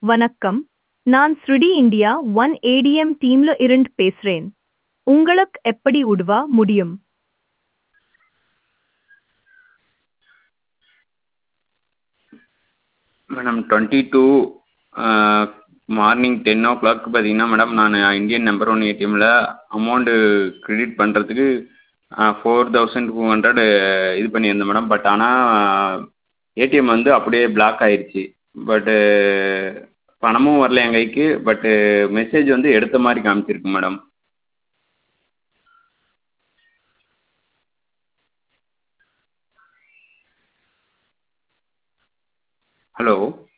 வணக்கம் நான் ஸ்ருடி இந்தியா ஒன் ஏடிஎம் டீம்ல இருந்து பேசுறேன் உங்களுக்கு எப்படி உதவ முடியும் madam twenty two morning ten o'clock பார்த்தீங்கன்னா மேடம் நான் இந்தியன் நம்பர் ஒன் ஏடிஎம்மில் அமௌண்ட்டு க்ரெடிட் பண்ணுறதுக்கு ஃபோர் தௌசண்ட் டூ ஹண்ட்ரடு இது பண்ணியிருந்தேன் மேடம் பட் ஆனால் ஏடிஎம் வந்து அப்படியே ப்ளாக் ஆகிருச்சு பட்டு பணமும் வரல என் கைக்கு பட்டு மெசேஜ் வந்து எடுத்த மாதிரி காமிச்சிருக்கு மேடம் ஹலோ